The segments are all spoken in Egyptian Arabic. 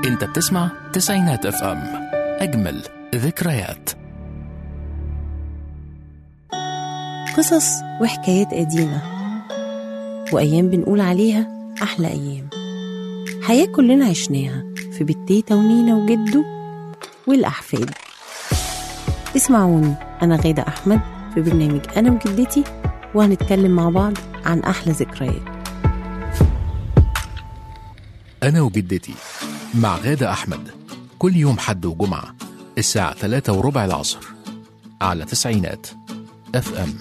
انت بتسمع تسعينات اف ام اجمل ذكريات قصص وحكايات قديمة وأيام بنقول عليها أحلى أيام حياة كلنا عشناها في بيت تيتا ونينا وجدو والأحفاد اسمعوني أنا غادة أحمد في برنامج أنا وجدتي وهنتكلم مع بعض عن أحلى ذكريات انا وجدتي مع غادة احمد كل يوم حد وجمعة الساعة 3 وربع العصر على تسعينات اف ام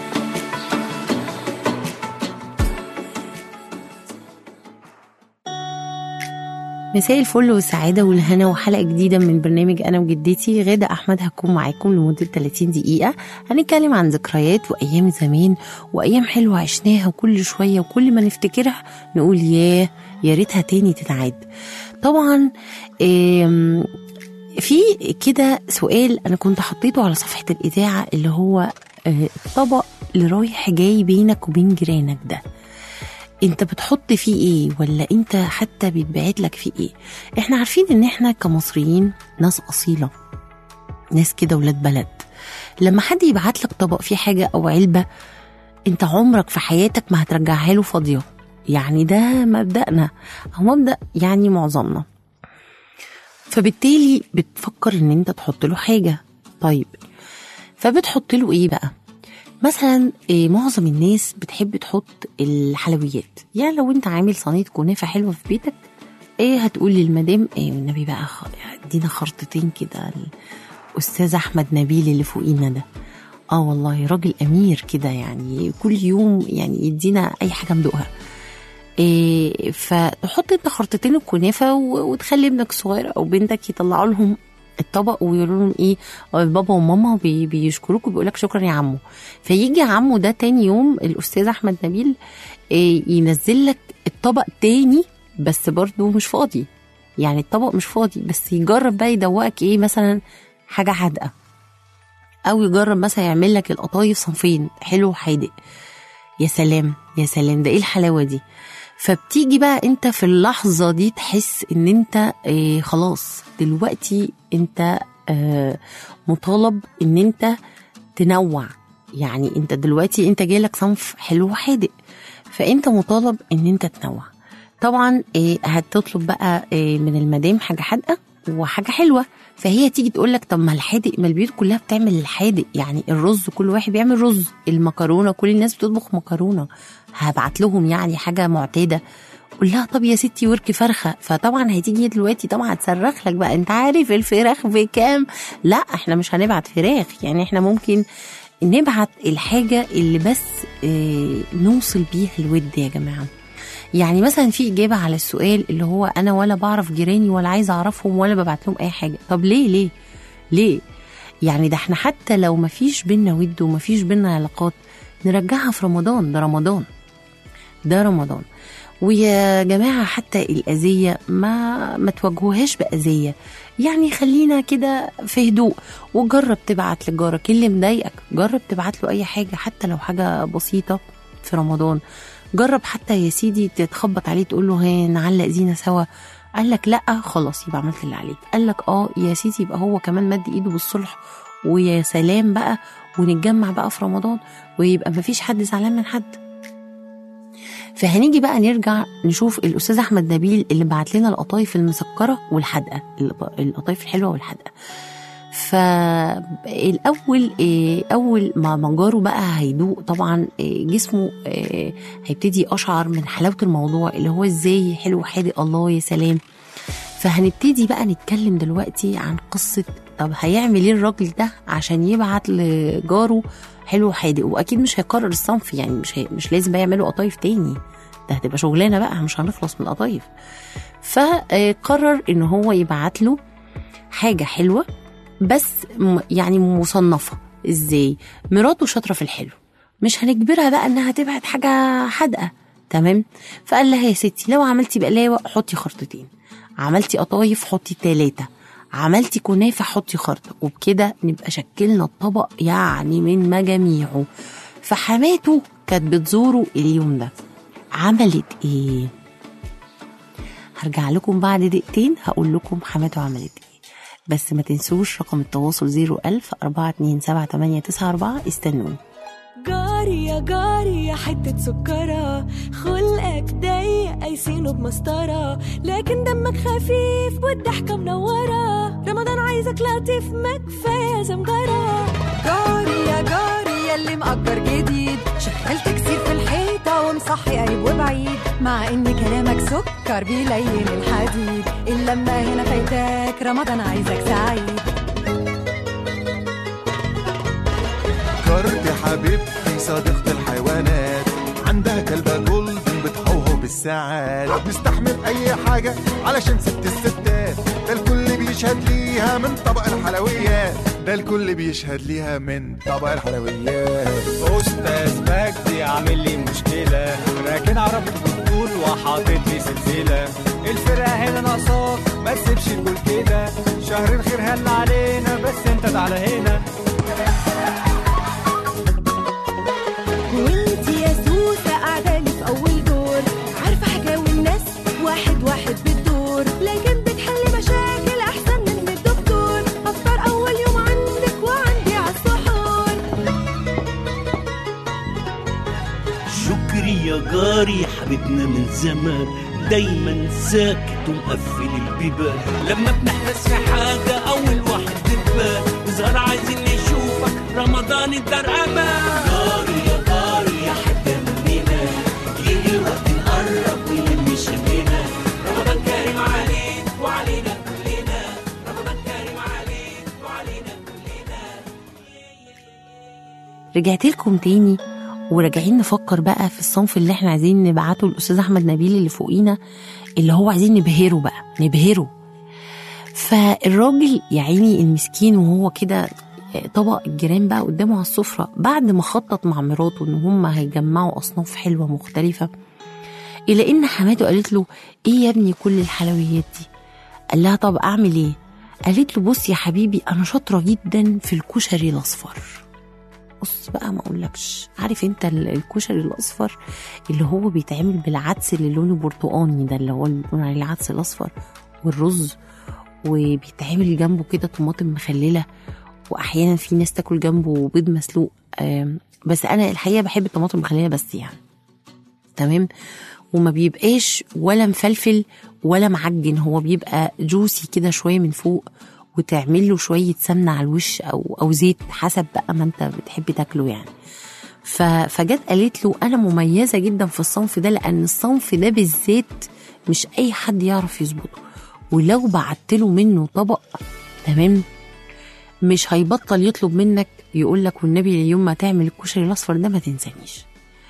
مساء الفل والسعادة والهنا وحلقة جديدة من برنامج أنا وجدتي غادة أحمد هكون معاكم لمدة 30 دقيقة هنتكلم عن ذكريات وأيام زمان وأيام حلوة عشناها وكل شوية وكل ما نفتكرها نقول ياه يا ريتها تاني تتعاد طبعا آم، في كده سؤال أنا كنت حطيته على صفحة الإذاعة اللي هو آه، الطبق اللي رايح جاي بينك وبين جيرانك ده انت بتحط فيه ايه ولا انت حتى بيتبعت لك فيه ايه احنا عارفين ان احنا كمصريين ناس اصيله ناس كده ولاد بلد لما حد يبعت لك طبق فيه حاجه او علبه انت عمرك في حياتك ما هترجعها له فاضيه يعني ده مبدأنا او مبدأ يعني معظمنا فبالتالي بتفكر ان انت تحط له حاجه طيب فبتحط له ايه بقى مثلا إيه، معظم الناس بتحب تحط الحلويات يعني لو انت عامل صينيه كنافه حلوه في بيتك ايه هتقول للمدام ايه النبي بقى خ- ادينا خرطتين كده الاستاذ احمد نبيل اللي فوقينا ده اه والله راجل امير كده يعني كل يوم يعني يدينا اي حاجه ندوقها إيه فتحط انت خرطتين الكنافه و- وتخلي ابنك الصغير او بنتك يطلعوا لهم الطبق ويقولوا لهم ايه آه، بابا وماما بي بيشكروك وبيقول لك شكرا يا عمو فيجي عمو ده تاني يوم الاستاذ احمد نبيل إيه ينزل لك الطبق تاني بس برضه مش فاضي يعني الطبق مش فاضي بس يجرب بقى يدوقك ايه مثلا حاجه حادقه او يجرب مثلا يعمل لك القطايف صنفين حلو وحادق يا سلام يا سلام ده ايه الحلاوه دي فبتيجي بقى انت في اللحظه دي تحس ان انت اه خلاص دلوقتي انت اه مطالب ان انت تنوع يعني انت دلوقتي انت جايلك صنف حلو وحادق فانت مطالب ان انت تنوع طبعا اه هتطلب بقى اه من المدام حاجه حادقه وحاجه حلوه فهي تيجي تقول لك طب ما الحادق ما البيوت كلها بتعمل الحادق يعني الرز كل واحد بيعمل رز المكرونه كل الناس بتطبخ مكرونه هبعت لهم يعني حاجه معتاده قول لها طب يا ستي ورك فرخه فطبعا هتيجي هي دلوقتي طبعا هتصرخ لك بقى انت عارف الفراخ بكام لا احنا مش هنبعت فراخ يعني احنا ممكن نبعت الحاجه اللي بس اه نوصل بيها الود يا جماعه يعني مثلا في اجابه على السؤال اللي هو انا ولا بعرف جيراني ولا عايزه اعرفهم ولا ببعت لهم اي حاجه طب ليه ليه ليه يعني ده احنا حتى لو ما فيش بينا ود وما فيش بينا علاقات نرجعها في رمضان ده رمضان ده رمضان ويا جماعة حتى الأذية ما ما تواجهوهاش بأذية يعني خلينا كده في هدوء وجرب تبعت لجارك اللي مضايقك جرب تبعت له أي حاجة حتى لو حاجة بسيطة في رمضان جرب حتى يا سيدي تتخبط عليه تقول له ها نعلق زينة سوا قال لك لا خلاص يبقى عملت اللي عليك قال لك اه يا سيدي يبقى هو كمان مد ايده بالصلح ويا سلام بقى ونتجمع بقى في رمضان ويبقى مفيش حد زعلان من حد فهنيجي بقى نرجع نشوف الاستاذ احمد نبيل اللي بعت لنا القطايف المسكره والحادقه القطايف الحلوه والحادقه فالاول إيه، اول ما منجاره بقى هيدوق طبعا إيه، جسمه إيه، هيبتدي اشعر من حلاوه الموضوع اللي هو ازاي حلو حادق الله يا سلام فهنبتدي بقى نتكلم دلوقتي عن قصه طب هيعمل ايه الراجل ده عشان يبعت لجاره حلو حادق واكيد مش هيكرر الصنف يعني مش هي مش لازم بقى يعملوا قطايف تاني ده هتبقى شغلانه بقى مش هنخلص من القطايف فقرر ان هو يبعت له حاجه حلوه بس م- يعني مصنفه ازاي مراته شاطره في الحلو مش هنجبرها بقى انها تبعت حاجه حادقه تمام فقال لها يا ستي لو عملتي بقلاوه حطي خرطتين عملتي قطايف حطي تلاتة عملتي كنافه حطي خرطه وبكده نبقى شكلنا الطبق يعني من مجاميعه فحماته كانت بتزوره اليوم ده عملت ايه هرجع لكم بعد دقيقتين هقول لكم حماته عملت ايه بس ما تنسوش رقم التواصل 01000 427 استنوني جاري يا جاري يا حتة سكرة خلقك ضيق قايسينه بمسطرة لكن دمك خفيف والضحكة منورة رمضان عايزك لطيف ما كفاية زمجرة جاري يا جاري يلي مأجر جديد شغال تكسير في الحيطة ومصحي قريب وبعيد مع ان كلامك سكر بيلين الحديد اللمة هنا فايتاك رمضان عايزك سعيد فكرت حبيبتي صديقة الحيوانات عندها كلبة جولدن بتهوهو بالساعات بتستحمل أي حاجة علشان ست الستات ده الكل بيشهد ليها من طبق الحلويات ده الكل بيشهد ليها من طبق الحلويات استاذ مجدي عامل لي مشكله راكن عربيه بالطول وحاطط لي سلسله الفرقه هنا ناقصاك ما تسيبش الجول كده شهر الخير هل علينا بس انت تعالى هنا وانت يا سوسة قاعدة لي في أول دور عارفة حكاوي الناس واحد واحد بالدور لكن بتحل مشاكل أحسن من الدكتور أفطر أول يوم عندك وعندي عالسحور شكري يا جاري حبيبنا من زمان دايما ساكت ومقفل البيبان لما بنحرص في حاجة أول واحد بتبان نظهر عايزين نشوفك رمضان الدار أمان جاري يا جاري يا حتة مننا يجي الوقت نقرب ويلم شمنا رمضان كريم عليك وعلينا كلنا رمضان كريم عليك وعلينا كلنا رجعت لكم تاني وراجعين نفكر بقى في الصنف اللي احنا عايزين نبعته للاستاذ احمد نبيل اللي فوقينا اللي هو عايزين نبهره بقى نبهره فالراجل يا عيني المسكين وهو كده طبق الجيران بقى قدامه على السفرة بعد ما خطط مع مراته ان هم هيجمعوا اصناف حلوة مختلفة الى ان حماته قالت له ايه يا ابني كل الحلويات دي قال لها طب اعمل ايه قالت له بص يا حبيبي انا شاطرة جدا في الكشري الاصفر بص بقى ما اقولكش عارف انت ال- الكشري الاصفر اللي هو بيتعمل بالعدس اللي لونه برتقاني ده اللي هو اللي بنقول عليه العدس الاصفر والرز وبيتعمل جنبه كده طماطم مخلله واحيانا في ناس تاكل جنبه بيض مسلوق آم، بس انا الحقيقه بحب الطماطم المخلله بس يعني تمام وما بيبقاش ولا مفلفل ولا معجن هو بيبقى جوسي كده شويه من فوق وتعمل له شويه سمنه على الوش او او زيت حسب بقى ما انت بتحب تاكله يعني ف- فجت قالت له انا مميزه جدا في الصنف ده لان الصنف ده بالذات مش اي حد يعرف يظبطه ولو بعت له منه طبق تمام مش هيبطل يطلب منك يقول لك والنبي يوم ما تعمل الكشري الاصفر ده ما تنسانيش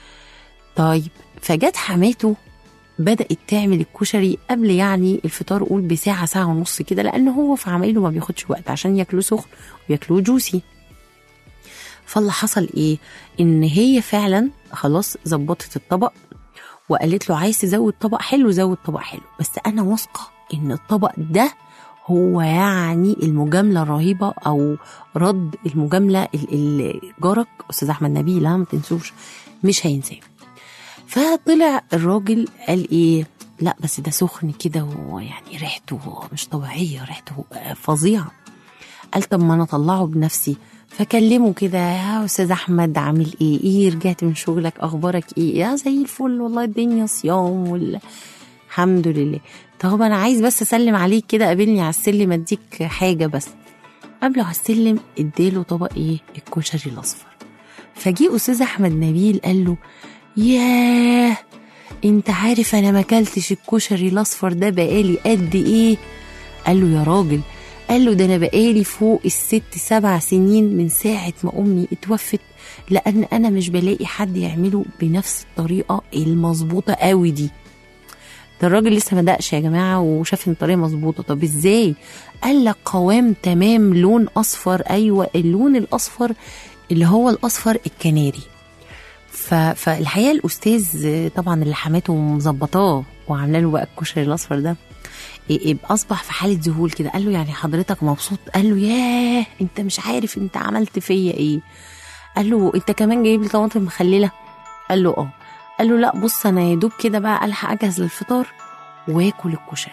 طيب فجت حماته بدأت تعمل الكشري قبل يعني الفطار قول بساعة ساعة ونص كده لأن هو في عمايله ما بياخدش وقت عشان ياكلوه سخن وياكلوه جوسي فاللي حصل ايه ان هي فعلا خلاص ظبطت الطبق وقالت له عايز تزود طبق حلو زود طبق حلو بس انا واثقه ان الطبق ده هو يعني المجامله الرهيبه او رد المجامله اللي جارك استاذ احمد نبيل ها ما تنسوش مش هينساه فطلع الراجل قال ايه لا بس ده سخن كده ويعني ريحته مش طبيعيه ريحته فظيعه قال طب ما انا اطلعه بنفسي فكلمه كده يا استاذ احمد عامل ايه ايه رجعت من شغلك اخبارك ايه يا زي الفل والله الدنيا صيام ولا الحمد لله طب انا عايز بس اسلم عليك كده قابلني على السلم اديك حاجه بس قبله على السلم اديله طبق ايه الكشري الاصفر فجي استاذ احمد نبيل قال له ياه انت عارف انا ما اكلتش الكشري الاصفر ده بقالي قد ايه قال له يا راجل قال له ده انا بقالي فوق الست سبع سنين من ساعة ما امي اتوفت لان انا مش بلاقي حد يعمله بنفس الطريقة المظبوطة قوي دي ده الراجل لسه ما دقش يا جماعة وشاف ان الطريقة مظبوطة طب ازاي قال لك قوام تمام لون اصفر ايوه اللون الاصفر اللي هو الاصفر الكناري ف... فالحقيقه الاستاذ طبعا اللي حماته مظبطاه وعامله له بقى الكشري الاصفر ده إيه- إيه اصبح في حاله ذهول كده قال له يعني حضرتك مبسوط قال له ياه انت مش عارف انت عملت فيا ايه قال له انت كمان جايب لي طماطم مخلله قال له اه قال له لا بص انا يا دوب كده بقى الحق اجهز للفطار واكل الكشري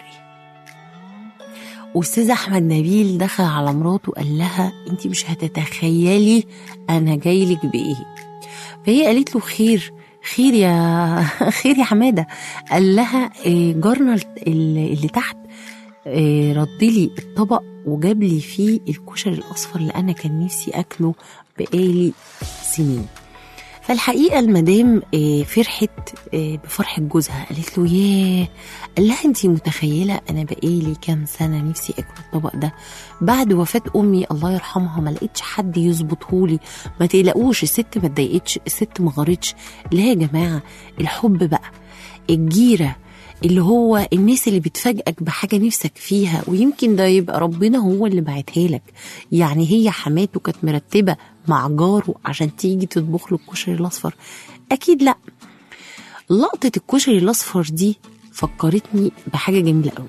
استاذ احمد نبيل دخل على مراته قال لها انت مش هتتخيلي انا جاي لك بايه فهي قالت له خير خير يا خير يا حماده قال لها إيه، جارنا اللي اللي تحت إيه، رد لي الطبق وجاب لي فيه الكشري الاصفر اللي انا كان نفسي اكله بقالي سنين فالحقيقه المدام إيه، فرحت إيه، بفرحه جوزها قالت له ياه قال لها انت متخيله انا بقالي كام سنه نفسي اكل الطبق ده بعد وفاه امي الله يرحمها ما لقيتش حد يظبطهولي ما تقلقوش الست ما اتضايقتش الست ما غارتش لا يا جماعه الحب بقى الجيره اللي هو الناس اللي بتفاجئك بحاجة نفسك فيها ويمكن ده يبقى ربنا هو اللي بعتها لك يعني هي حماته كانت مرتبة مع جاره عشان تيجي تطبخ له الكشري الأصفر أكيد لأ لقطة الكشري الأصفر دي فكرتني بحاجة جميلة قوي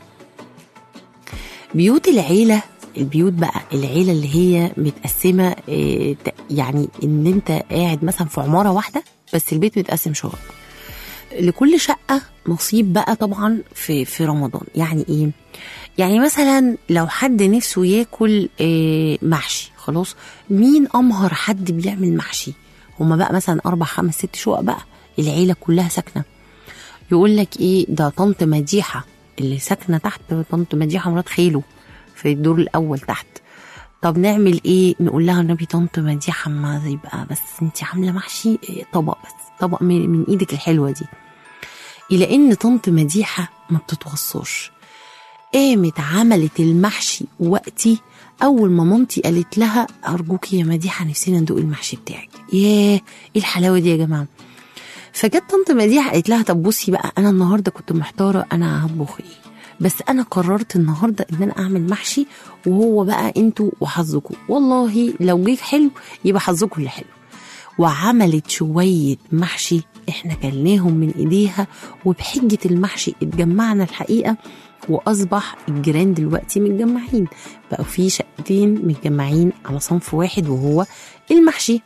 بيوت العيلة البيوت بقى العيلة اللي هي متقسمة آه، ت- يعني ان انت قاعد مثلا في عمارة واحدة بس البيت متقسم شقق لكل شقة نصيب بقى طبعا في في رمضان يعني ايه يعني مثلا لو حد نفسه ياكل آه، محشي خلاص مين امهر حد بيعمل محشي هما بقى مثلا اربع خمس ست شقق بقى العيلة كلها ساكنة يقول لك ايه ده طنط مديحة اللي ساكنة تحت طنط مديحة مرات خيله في الدور الاول تحت طب نعمل ايه نقول لها النبي طنط مديحة ما يبقى بس انت عاملة محشي إيه، طبق بس طبق من, من ايدك الحلوة دي الى ان طنط مديحة ما بتتوصاش قامت عملت المحشي وقتي اول ما مامتي قالت لها ارجوكي يا مديحة نفسنا ندوق المحشي بتاعك ياه ايه الحلاوة دي يا جماعة فجت طنط مديحة قالت لها طب بصي بقى انا النهارده كنت محتاره انا هطبخ ايه بس انا قررت النهارده ان انا اعمل محشي وهو بقى انتوا وحظكم والله لو جه حلو يبقى حظكم اللي حلو وعملت شويه محشي احنا كلناهم من ايديها وبحجه المحشي اتجمعنا الحقيقه واصبح الجيران دلوقتي متجمعين بقوا في شقتين متجمعين على صنف واحد وهو المحشي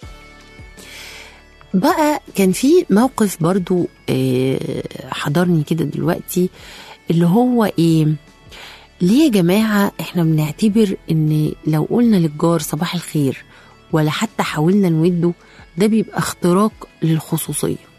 بقى كان في موقف برضو آه، حضرني كده دلوقتي اللي هو ايه ليه يا جماعة احنا بنعتبر ان لو قلنا للجار صباح الخير ولا حتى حاولنا نوده ده بيبقى اختراق للخصوصية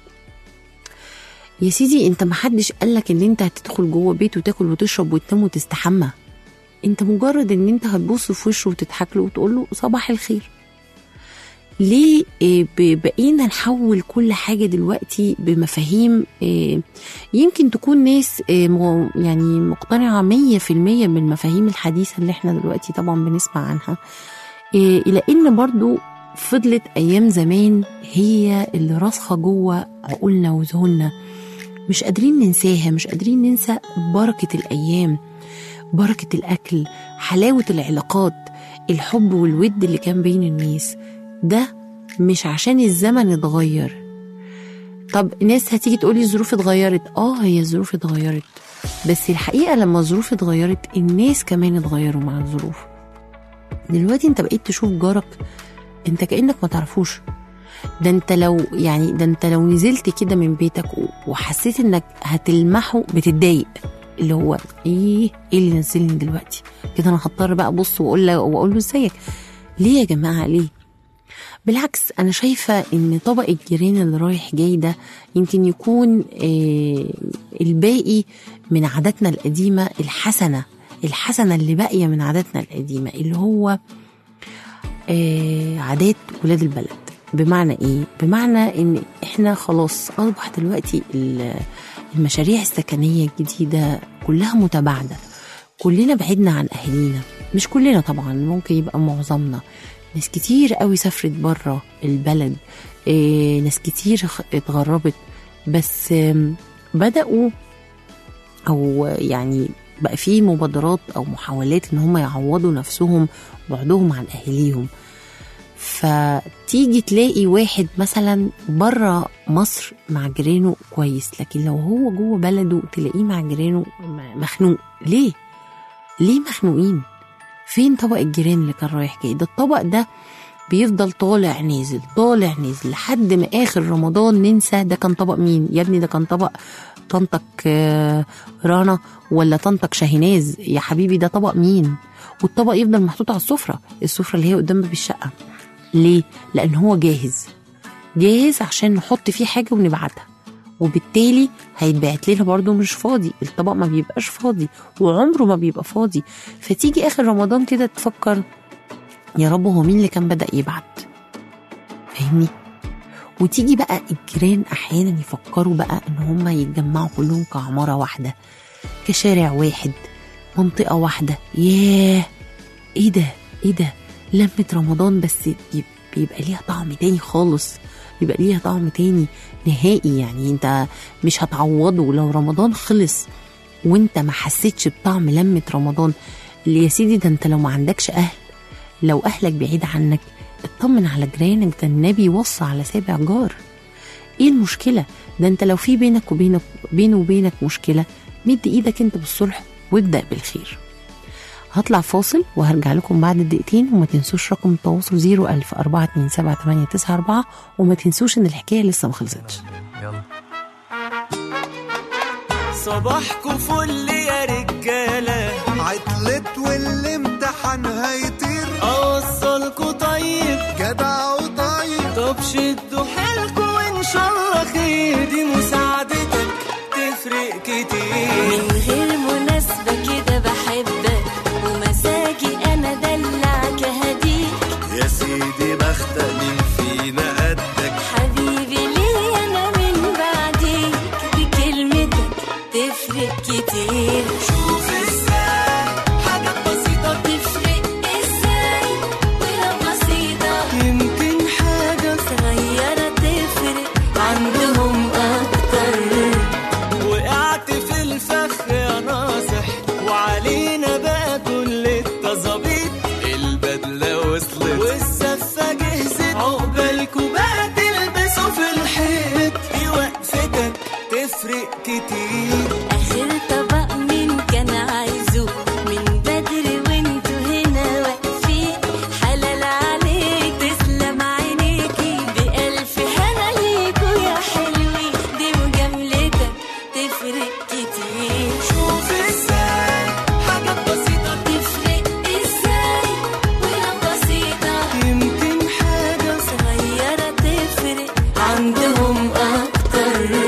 يا سيدي انت محدش قالك ان انت هتدخل جوه بيت وتاكل وتشرب وتنام وتستحمى انت مجرد ان انت هتبص في وشه وتضحك له وتقول له صباح الخير ليه آه، ب- بقينا نحول كل حاجة دلوقتي بمفاهيم آه، يمكن تكون ناس آه، مو- يعني مقتنعة مية في المية بالمفاهيم الحديثة اللي احنا دلوقتي طبعا بنسمع عنها آه، إلى إن برضو فضلت أيام زمان هي اللي راسخة جوه عقولنا وذهولنا مش قادرين ننساها مش قادرين ننسى بركة الأيام بركة الأكل حلاوة العلاقات الحب والود اللي كان بين الناس ده مش عشان الزمن اتغير طب الناس هتيجي تقولي الظروف اتغيرت اه هي الظروف اتغيرت بس الحقيقة لما الظروف اتغيرت الناس كمان اتغيروا مع الظروف دلوقتي انت بقيت تشوف جارك انت كأنك ما تعرفوش ده انت لو يعني ده انت لو نزلت كده من بيتك و- وحسيت انك هتلمحه بتتضايق اللي هو ايه ايه اللي نزلني دلوقتي كده انا هضطر بقى ابص واقول له واقول له ازيك ليه يا جماعه ليه بالعكس انا شايفه ان طبق الجيران اللي رايح جاي ده يمكن يكون آه الباقي من عاداتنا القديمه الحسنه الحسنه اللي باقيه من عاداتنا القديمه اللي هو آه عادات ولاد البلد بمعنى ايه بمعنى ان احنا خلاص اصبح دلوقتي ال- المشاريع السكنيه الجديده كلها متباعده كلنا بعدنا عن اهالينا مش كلنا طبعا ممكن يبقى معظمنا ناس كتير قوي سافرت بره البلد إيه ناس كتير خ- اتغربت بس آم، بدأوا أو يعني بقى في مبادرات أو محاولات إن هم يعوضوا نفسهم بعدهم عن أهاليهم فتيجي تلاقي واحد مثلا بره مصر مع جيرانه كويس لكن لو هو جوه بلده تلاقيه مع جيرانه م- مخنوق ليه؟ ليه مخنوقين؟ فين طبق الجيران اللي كان رايح جاي؟ ده الطبق ده بيفضل طالع نازل طالع نازل لحد ما اخر رمضان ننسى ده كان طبق مين يا ابني ده كان طبق طنطك آه، رنا ولا طنطك شاهيناز يا حبيبي ده طبق مين والطبق يفضل محطوط على السفرة السفرة اللي هي قدام باب الشقة ليه؟ لأن هو جاهز جاهز عشان نحط فيه حاجة ونبعتها وبالتالي هيتبعت لنا برضه مش فاضي الطبق ما بيبقاش فاضي وعمره ما بيبقى فاضي فتيجي آخر رمضان كده تفكر يا رب هو مين اللي كان بدأ يبعت فاهمني وتيجي بقى الجيران احيانا يفكروا بقى ان هم يتجمعوا كلهم كعماره واحده كشارع واحد منطقه واحده ياه ايه ده ايه ده لمه رمضان بس يب- بيبقى ليها طعم تاني خالص بيبقى ليها طعم تاني نهائي يعني انت مش هتعوضه لو رمضان خلص وانت ما حسيتش بطعم لمه رمضان اللي يا سيدي ده انت لو ما عندكش اهل لو اهلك بعيد عنك اطمن على جيرانك ده النبي وصى على سابع جار ايه المشكله ده انت لو في بينك وبينك بينه وبينك مشكله مد ايدك انت بالصلح وابدا بالخير هطلع فاصل وهرجع لكم بعد الدقيقتين وما تنسوش رقم التواصل 01000 427 وما تنسوش ان الحكايه لسه ما خلصتش يلا صباحكم فل يا رجاله عطلت والامتحان هيطير اوصلكوا طيب جدع وطيب طب شدوا حيلكوا وان شاء الله خير دي مساعدتك تفرق كتير من غير مناسبة كده بحبك ومزاجي أنا دلعك هديك يا سيدي بختك مين فينا قدك حبيبي ليه أنا من بعديك بكلمتك تفرق كتير شوف ازاي حاجات بسيطة تفرق إزاي ولو بسيطة يمكن حاجة صغيرة تفرق عندهم أكتر وقعت في الفخ يا ناصح وعلينا بقى كل التظابيط البدلة وصلت والزفة جهزت عقبالكوا بقى تلبسوا في الحيط دي وقفتك تفرق كتير آخر طبق مين كان عايزه من بدري وانتوا هنا واقفين حلال عليك تسلم عينيكي بألف هنا ليكوا يا حلوين دي مجاملتك تفرق كتير شوف ازاي حاجات بسيطة تفرق ازاي ولو بسيطة يمكن حاجة صغيرة تفرق عندهم أكتر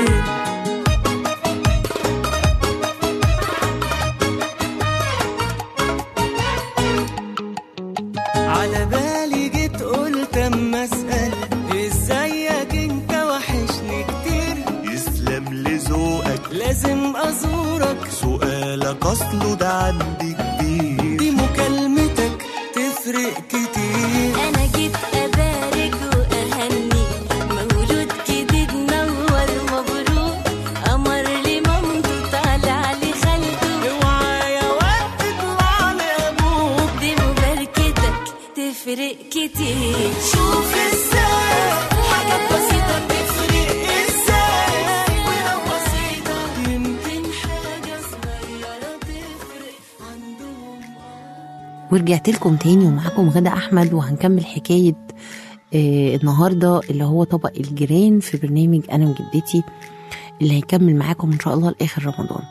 على بالي جيت قلت اما اسال ازيك انت وحشني كتير يسلم لذوقك لازم ازورك سؤالك اصله ده عندي كبير دي مكالمتك تفرق كتير أنا جيت أبارك وأهني مولود جديد نور مبروك قمر لي مامته طالع لي خالته اوعى يا واد تطلع لابوك دي مباركتك تفرق كتير شوف ازاي حاجات بسيطة تفرق ازاي ولو بسيطة يمكن حاجة صغيرة تفرق عندهم ورجعت لكم تاني ومعاكم غدا احمد وهنكمل حكايه آه النهارده اللي هو طبق الجيران في برنامج انا وجدتي اللي هيكمل معاكم ان شاء الله لاخر رمضان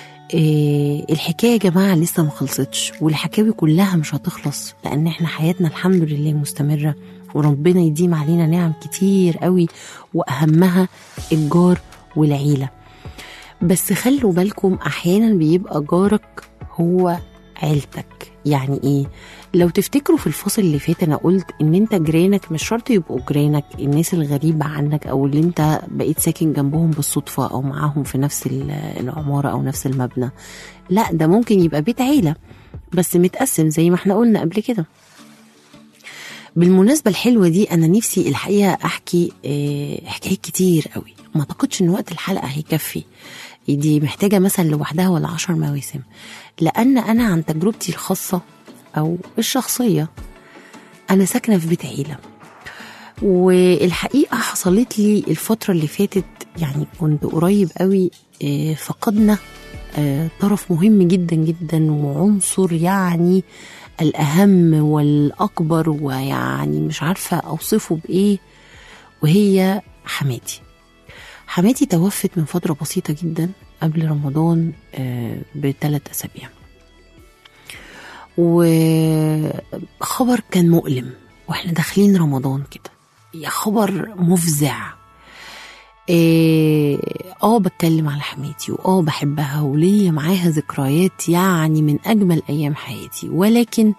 آه الحكايه يا جماعه لسه ما خلصتش والحكاوي كلها مش هتخلص لان احنا حياتنا الحمد لله مستمره وربنا يديم علينا نعم كتير قوي واهمها الجار والعيله بس خلوا بالكم احيانا بيبقى جارك هو عيلتك يعني ايه لو تفتكروا في الفصل اللي فات انا قلت ان انت جيرانك مش شرط يبقوا جيرانك الناس الغريبة عنك او اللي انت بقيت ساكن جنبهم بالصدفة او معاهم في نفس ال- العمارة او نفس المبنى لا ده ممكن يبقى بيت عيلة بس متقسم زي ما احنا قلنا قبل كده بالمناسبة الحلوة دي أنا نفسي الحقيقة أحكي آه، حكايات كتير قوي ما أعتقدش إن وقت الحلقة هيكفي دي محتاجة مثلا لوحدها ولا عشر مواسم لأن أنا عن تجربتي الخاصة أو الشخصية أنا ساكنة في بيت عيلة والحقيقة حصلت لي الفترة اللي فاتت يعني كنت قريب قوي آه، فقدنا آه، طرف مهم جدا جدا وعنصر يعني الأهم والأكبر ويعني مش عارفة أوصفه بإيه وهي حماتي حماتي توفت من فترة بسيطة جدا قبل رمضان آه، بثلاث أسابيع وخبر كان مؤلم واحنا داخلين رمضان كده يا خبر مفزع إيه، اه بتكلم على حماتي واه بحبها وليا معاها ذكريات يعني من اجمل ايام حياتي ولكن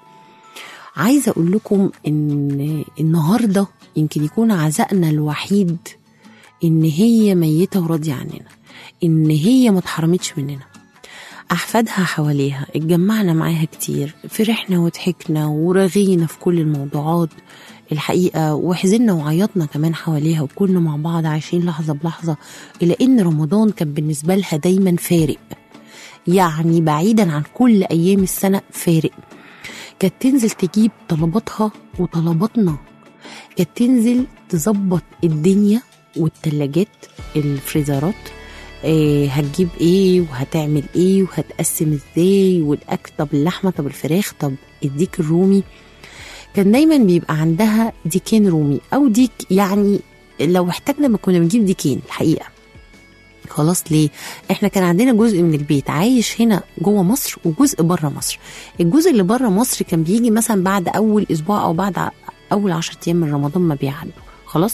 عايزه اقول لكم ان النهارده يمكن يكون عزائنا الوحيد ان هي ميته وراضيه عننا ان هي ما اتحرمتش مننا احفادها حواليها اتجمعنا معاها كتير فرحنا وضحكنا ورغينا في كل الموضوعات الحقيقه وحزنا وعيطنا كمان حواليها وكنا مع بعض عايشين لحظه بلحظه الى ان رمضان كان بالنسبه لها دايما فارق يعني بعيدا عن كل ايام السنه فارق كانت تنزل تجيب طلباتها وطلباتنا كانت تنزل تظبط الدنيا والتلاجات الفريزرات إيه هتجيب ايه وهتعمل ايه وهتقسم ازاي والاكل طب اللحمه طب الفراخ طب الديك الرومي كان دايما بيبقى عندها ديكين رومي او ديك يعني لو احتاجنا ما كنا بنجيب ديكين الحقيقه خلاص ليه احنا كان عندنا جزء من البيت عايش هنا جوه مصر وجزء بره مصر الجزء اللي بره مصر كان بيجي مثلا بعد اول اسبوع او بعد ع- اول عشرة ايام من رمضان ما بيعدوا خلاص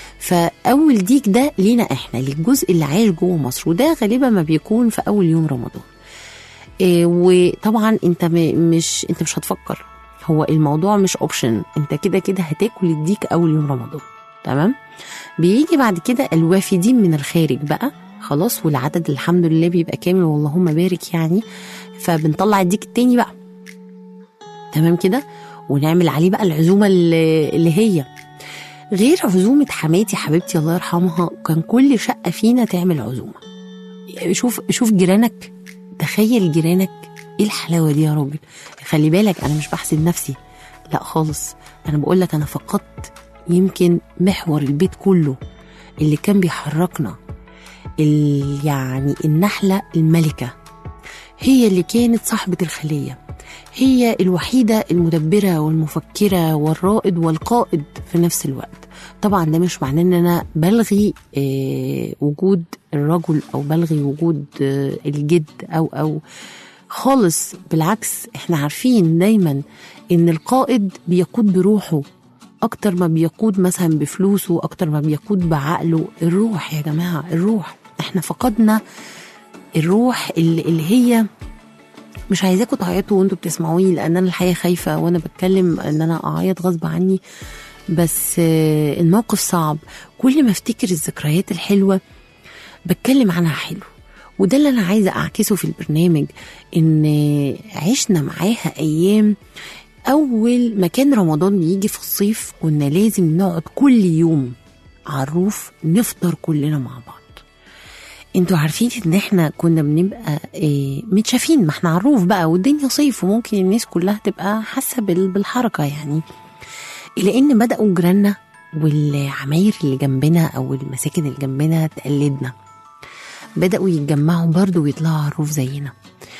فاول ديك ده لينا احنا للجزء اللي عايش جوه مصر وده غالبا ما بيكون في اول يوم رمضان إيه وطبعا انت م- مش انت مش هتفكر هو الموضوع مش اوبشن انت كده كده هتاكل الديك اول يوم رمضان تمام بيجي بعد كده الوافدين من الخارج بقى خلاص والعدد الحمد لله بيبقى كامل واللهم بارك يعني فبنطلع الديك التاني بقى تمام كده ونعمل عليه بقى العزومه اللي اللي هي غير عزومه حماتي حبيبتي الله يرحمها كان كل شقه فينا تعمل عزومه شوف شوف جيرانك تخيل جيرانك ايه الحلاوه دي يا راجل خلي بالك انا مش بحسد نفسي لا خالص انا بقول لك انا فقدت يمكن محور البيت كله اللي كان بيحركنا ال- يعني النحله الملكه هي اللي كانت صاحبه الخليه هي الوحيده المدبره والمفكره والرائد والقائد في نفس الوقت طبعا ده مش معناه ان انا بلغي آه، وجود الرجل او بلغي وجود آه، الجد او او خالص بالعكس احنا عارفين دايما ان القائد بيقود بروحه اكتر ما بيقود مثلا بفلوسه اكتر ما بيقود بعقله الروح يا جماعه الروح احنا فقدنا الروح اللي, اللي هي مش عايزاكم تعيطوا وانتوا بتسمعوني لان انا الحقيقه خايفه وانا بتكلم ان انا اعيط غصب عني بس آه، الموقف صعب كل ما افتكر الذكريات الحلوه بتكلم عنها حلو وده اللي انا عايزه اعكسه في البرنامج ان عشنا معاها ايام اول ما كان رمضان بيجي في الصيف كنا لازم نقعد كل يوم على الروف نفطر كلنا مع بعض انتوا عارفين ان احنا كنا بنبقى إيه متشافين ما احنا على الروف بقى والدنيا صيف وممكن الناس كلها تبقى حاسه بال- بالحركه يعني الى ان بداوا جيراننا والعماير اللي جنبنا او المساكن اللي جنبنا تقلدنا بداوا يتجمعوا برضو ويطلعوا على الروف زينا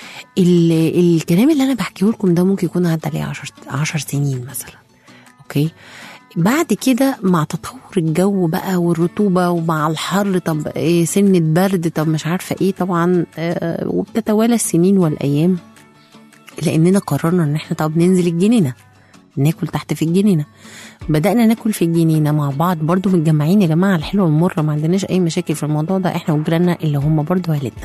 ال- الكلام اللي انا بحكيه لكم ده ممكن يكون عدى عليه عشر, عشر سنين مثلا اوكي بعد كده مع تطور الجو بقى والرطوبة ومع الحر طب إيه سنة برد طب مش عارفة ايه طبعا آه، وبتتوالى السنين والأيام لأننا قررنا إن احنا طب ننزل الجنينة ناكل تحت في الجنينة بدأنا ناكل في الجنينة مع بعض برضو متجمعين يا جماعة الحلوة والمرة ما عندناش أي مشاكل في الموضوع ده احنا وجيراننا اللي هم برضو عيلتنا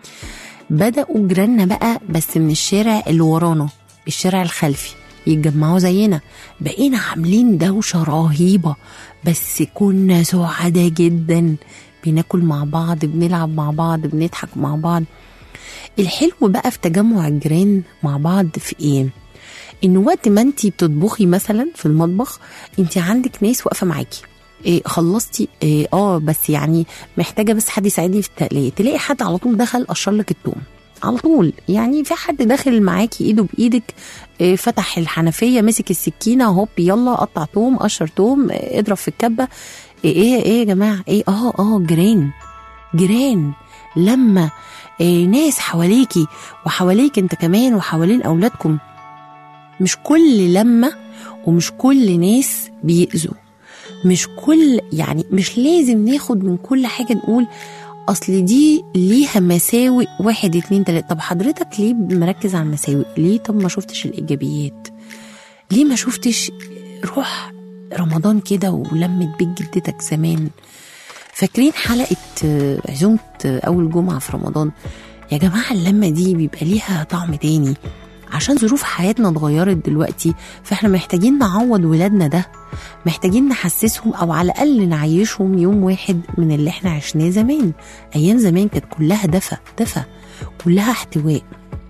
بدأوا جيراننا بقى بس من الشارع اللي ورانا الشارع الخلفي يتجمعوا زينا بقينا عاملين دوشة رهيبة بس كنا سعداء جدا بناكل مع بعض بنلعب مع بعض بنضحك مع بعض الحلو بقى في تجمع الجيران مع بعض في ايه ان وقت ما انت بتطبخي مثلا في المطبخ انت عندك ناس واقفه معاكي إيه خلصتي إيه اه بس يعني محتاجه بس حد يساعدني في التقليه تلاقي حد على طول دخل قشر لك التوم على طول يعني في حد داخل معاكي ايده بايدك إيه فتح الحنفيه مسك السكينه هوب يلا قطع توم قشر توم إيه اضرب في الكبه ايه ايه ايه يا جماعه ايه اه اه جيران جيران لما إيه ناس حواليكي وحواليك انت كمان وحوالين اولادكم مش كل لما ومش كل ناس بيأذوا مش كل يعني مش لازم ناخد من كل حاجة نقول أصل دي ليها مساوئ واحد اتنين تلاتة طب حضرتك ليه مركز على المساوئ ليه طب ما شفتش الإيجابيات ليه ما شفتش روح رمضان كده ولمت بيت جدتك زمان فاكرين حلقة آه، عزومة آه، أول جمعة في رمضان يا جماعة اللمة دي بيبقى ليها طعم تاني عشان ظروف حياتنا اتغيرت دلوقتي فاحنا محتاجين نعوض ولادنا ده محتاجين نحسسهم او على الاقل نعيشهم يوم واحد من اللي احنا عشناه زمان ايام زمان كانت كلها دفى دفى كلها احتواء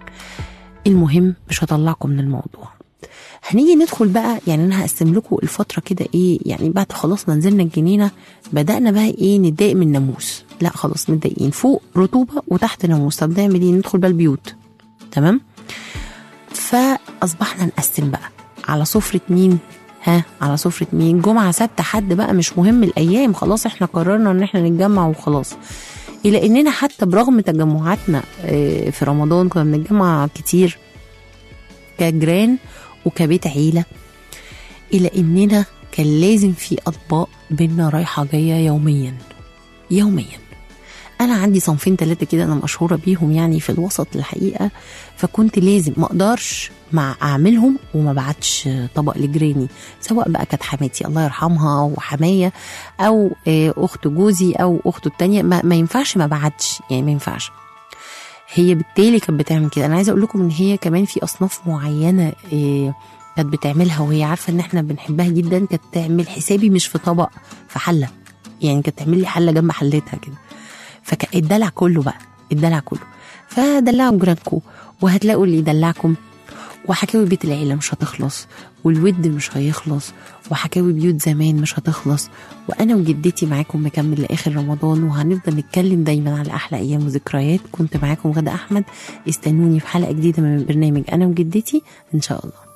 المهم مش هطلعكم من الموضوع هنيجي ندخل بقى يعني انا هقسم لكم الفتره كده ايه يعني بعد خلاص ما نزلنا الجنينه بدانا بقى ايه نتضايق من الناموس لا خلاص متضايقين فوق رطوبه وتحت ناموس طب نعمل ايه ندخل بقى البيوت تمام فاصبحنا نقسم بقى على سفره مين ها على سفره مين جمعه سبت حد بقى مش مهم الايام خلاص احنا قررنا ان احنا نتجمع وخلاص الى اننا حتى برغم تجمعاتنا آه، في رمضان كنا بنتجمع كتير كجيران وكبيت عيله الى اننا كان لازم في اطباق بينا رايحه جايه يوميا يوميا انا عندي صنفين ثلاثه كده انا مشهوره بيهم يعني في الوسط الحقيقه فكنت لازم ما اقدرش مع اعملهم وما بعتش طبق لجيراني سواء بقى كانت حماتي الله يرحمها او حمايه او آه، اخت جوزي او اخته التانية ما, ما ينفعش ما بعتش يعني ما ينفعش هي بالتالي كانت بتعمل كده انا عايزه اقول لكم ان هي كمان في اصناف معينه إيه كانت بتعملها وهي عارفه ان احنا بنحبها جدا كانت تعمل حسابي مش في طبق في حله يعني كانت تعمل لي حله جنب حلتها كده فكان الدلع كله بقى الدلع كله فدلعوا جيرانكم وهتلاقوا اللي يدلعكم وحكاوي بيت العيلة مش هتخلص والود مش هيخلص وحكاوي بيوت زمان مش هتخلص وأنا وجدتي معاكم مكمل لآخر رمضان وهنفضل نتكلم دايما على أحلى أيام وذكريات كنت معاكم غدا أحمد استنوني في حلقة جديدة من برنامج أنا وجدتي إن شاء الله